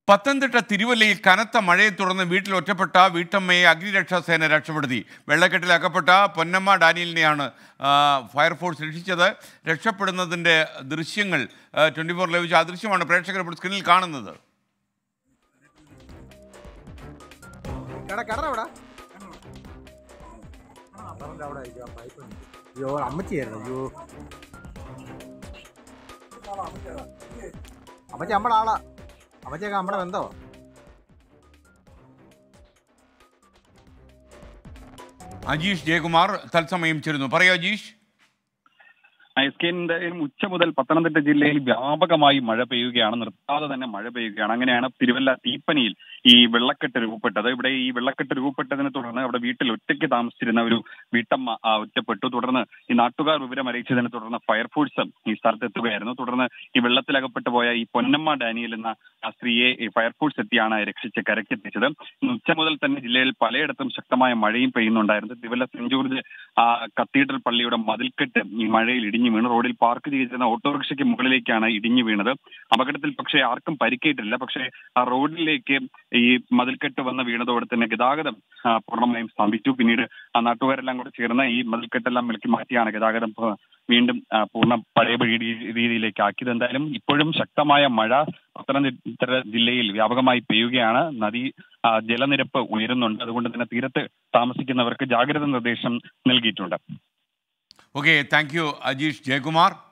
പത്തനംതിട്ട തിരുവല്ലയിൽ കനത്ത മഴയെ തുടർന്ന് വീട്ടിൽ ഒറ്റപ്പെട്ട വീട്ടമ്മയെ അഗ്നിരക്ഷാസേന രക്ഷപ്പെടുത്തി വെള്ളക്കെട്ടിൽ അകപ്പെട്ട പൊന്നമ്മ ഡാനിയലിനെയാണ് ആ, ഫയർഫോഴ്സ് രക്ഷിച്ചത് രക്ഷപ്പെടുന്നതിൻ്റെ ദൃശ്യങ്ങൾ ട്വൻറ്റി ഫോർ ലഭിച്ച ആ ദൃശ്യമാണ് പ്രേക്ഷകർ ഇപ്പോൾ സ്ക്രീനിൽ കാണുന്നത് കട കട അവിടെ അവിടെ ആയിരിക്കും, ആ pipe ഉണ്ട്. അയ്യോ അമ്മച്ചിയായിരുന്നു അയ്യോ അമ്മച്ചി നമ്മുടെ ആളാ അമ്മച്ചിയൊക്കെ നമ്മുടെ ബന്ധോ അജീഷ് ജയകുമാർ തത്സമയം ചേരുന്നു പറയൂ അജീഷ് ഐസ്കേന്റെയും ഉച്ച മുതൽ പത്തനംതിട്ട ജില്ലയിൽ വ്യാപകമായി മഴ പെയ്യുകയാണ് നിർത്താതെ തന്നെ മഴ പെയ്യുകയാണ് അങ്ങനെയാണ് തിരുവല്ല തീപ്പനിയിൽ ഈ വെള്ളക്കെട്ട് രൂപപ്പെട്ടത് ഇവിടെ ഈ വെള്ളക്കെട്ട് രൂപപ്പെട്ടതിനെ തുടർന്ന് അവിടെ വീട്ടിൽ ഒറ്റയ്ക്ക് താമസിച്ചിരുന്ന ഒരു വീട്ടമ്മ ആ, ഒറ്റപ്പെട്ടു തുടർന്ന് ഈ നാട്ടുകാർ വിവരം അറിയിച്ചതിനെ തുടർന്ന് ഫയർഫോഴ്സ് ഈ സ്ഥലത്ത് എത്തുകയായിരുന്നു തുടർന്ന് ഈ വെള്ളത്തിലകപ്പെട്ടു പോയ ഈ പൊന്നമ്മ ഡാനിയൽ എന്ന ആ സ്ത്രീയെ ഈ ഫയർഫോഴ്സ് എത്തിയാണ് രക്ഷിച്ച് കരക്കെത്തിച്ചത് ഇന്ന് ഉച്ച മുതൽ തന്നെ ജില്ലയിൽ പലയിടത്തും ശക്തമായ മഴയും പെയ്യുന്നുണ്ടായിരുന്നു തിരുവല്ല സെന്റ് ജോർജ് ആ, കത്തീഡ്രൽ പള്ളിയുടെ മതിൽക്കെട്ട് ഈ മഴയിൽ ഇടിഞ്ഞു വീണു റോഡിൽ പാർക്ക് ചെയ്തിരുന്ന ഓട്ടോറിക്ഷയ്ക്ക് മുകളിലേക്കാണ് ഇടിഞ്ഞു വീണത് അപകടത്തിൽ പക്ഷേ ആർക്കും പരിക്കേറ്റില്ല പക്ഷേ ആ റോഡിലേക്ക് ഈ മതിൽക്കെട്ട് വന്ന് വീണതോടെ തന്നെ ഗതാഗതം ആ, പൂർണ്ണമായും സ്തംഭിച്ചു പിന്നീട് ആ നാട്ടുകാരെല്ലാം കൂടെ ചേർന്ന് ഈ മതിൽക്കെട്ടെല്ലാം വിലക്കി മാറ്റിയാണ് ഗതാഗതം ആ, വീണ്ടും ആ, പൂർണ്ണ പഴയപടി രീ- രീതിയിലേക്ക് ആക്കിയത് എന്തായാലും ഇപ്പോഴും ശക്തമായ മഴ പത്തനംതിട്ട ജില്ലയിൽ വ്യാപകമായി പെയ്യുകയാണ് നദി ആ, ജലനിരപ്പ് ഉയരുന്നുണ്ട് അതുകൊണ്ട് തന്നെ തീരത്ത് താമസിക്കുന്നവർക്ക് ജാഗ്രത നിർദ്ദേശം നൽകിയിട്ടുണ്ട് okay thank you Ajeesh Jayakumar